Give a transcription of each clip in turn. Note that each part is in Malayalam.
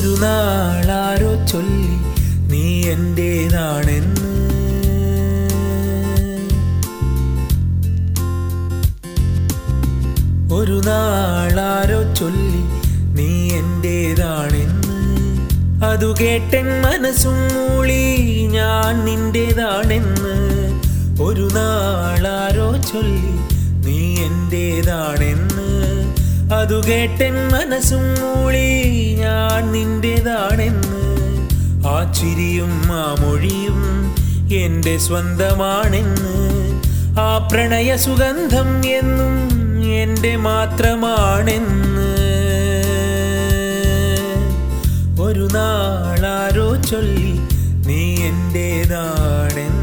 ഒരു നാളാരോ ചൊല്ലി നീ എന്റേതാണെന്ന് ഒരു നാളാരോ ചൊല്ലി നീ എന്റേതാണെന്ന് അതു കേട്ടൻ മനസ്സും മൂളി ഞാൻ നിന്റേതാണെന്ന് ഒരു നാളാരോ ചൊല്ലി നീ എന്റേതാണെന്ന് അതു കേട്ടൻ മനസ്സും മൂളി ഞാൻ നിന്റേതാണെന്ന് ആ ചിരിയും ആ മൊഴിയും എന്റെ സ്വന്തമാണെന്ന് ആ പ്രണയ സുഗന്ധം എന്നും എന്റെ മാത്രമാണെന്ന് ഒരു നാളാരോ ചൊല്ലി നീ എന്റേതാണെന്ന്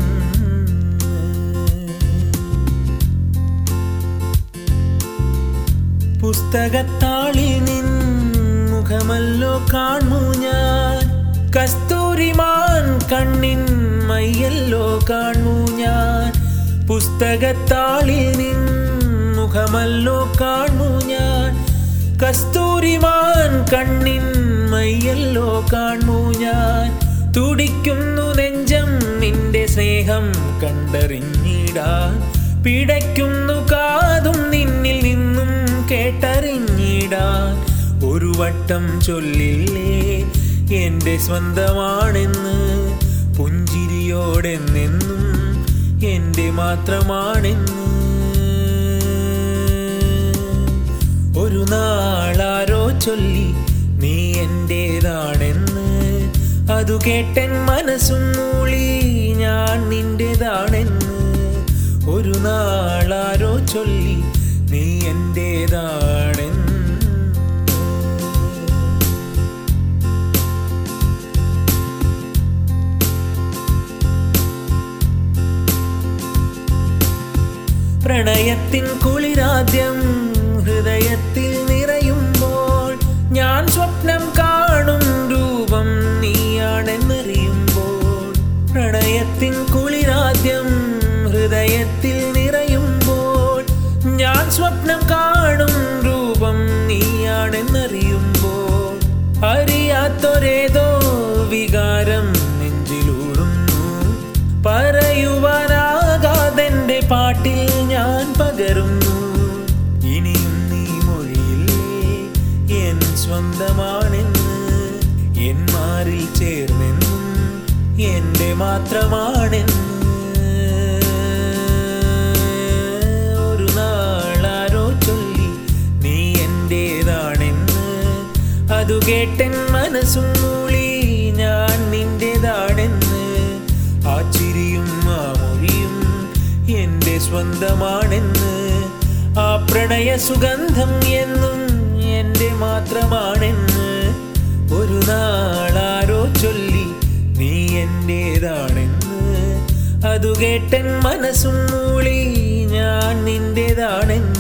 പുസ്തകത്താളിൽ നിൻ മുഖമല്ലോ കാണൂ ഞാൻ കസ്തൂരിമാൻ കണ്ണിൻ മയ്യല്ലോ കാണൂ ഞാൻ പുസ്തകത്താളിൽ നിൻ മുഖമല്ലോ കാണൂ ഞാൻ കസ്തൂരിമാൻ കണ്ണിൻ മയ്യല്ലോ കാണൂ ഞാൻ തുടിക്കുന്നു നെഞ്ചം നിന്റെ സ്നേഹം കണ്ടറിഞ്ഞിടാൻ പിടയ്ക്കുന്നു കാതും നിന്നിൽ നിന്നും കേട്ടറിഞ്ഞിടാൻ ഒരു വട്ടം ചൊല്ലില്ലേ എന്റെ സ്വന്തമാണെന്ന് പുഞ്ചിരിയോടെ നിന്നും എന്റെ മാത്രമാണെന്ന് ഒരു നാളാരോ ചൊല്ലി നീ എന്റേതാണെന്ന് അതു കേട്ടൻ മനസ്സും മൂളി ഞാൻ നിന്റേതാണെന്ന് ഒരു നാളാരോ ചൊല്ലി നീ എന്റേതാണെന്ന് പ്രണയത്തിൻ കുളിരാദ്യം ഹൃദയത്തിൽ നിറയുമ്പോൾ ഞാൻ സ്വപ്നം കാണും രൂപം നീയാണെന്നറിയുമ്പോൾ പ്രണയത്തിൻ കുളിരാദ്യം ഹൃദയത്തിൽ നിറയുമ്പോൾ ഞാൻ സ്വപ്നം കാണും രൂപം നീയാണെന്നറിയുമ്പോൾ അറിയാത്തൊരേതോ വികാരം നെഞ്ചിലൂറുന്നു പറയുവാനാകാതെന്റെ പാട്ടിൽ ഞാൻ പകരുന്നു ഇനിയും നീ മൊഴിയില്ലേ എൻ സ്വന്തമാണെന്ന് എൻ മാറിൽ ചേർന്നെന്നും എന്റെ മാത്രമാണെന്ന് ഒരു നാളാരോ ചൊല്ലി നീ എന്റേതാണെന്ന് അതു കേട്ടൻ മനസ്സും മൂളി ഞാൻ നിന്റേതാണെന്ന് ആ ചിരിയും ആ മൊഴിയും എന്റെ സ്വന്തമാണെന്ന് ആ പ്രണയ സുഗന്ധം എന്നും എന്റെ മാത്രമാണെന്ന് ഒരു നാളാരോ ചൊല്ലി നീ എന്റേതാണെന്ന് അതു കേട്ടൻ മനസ്സും മൂളി ഞാൻ നിന്റേതാണെന്ന്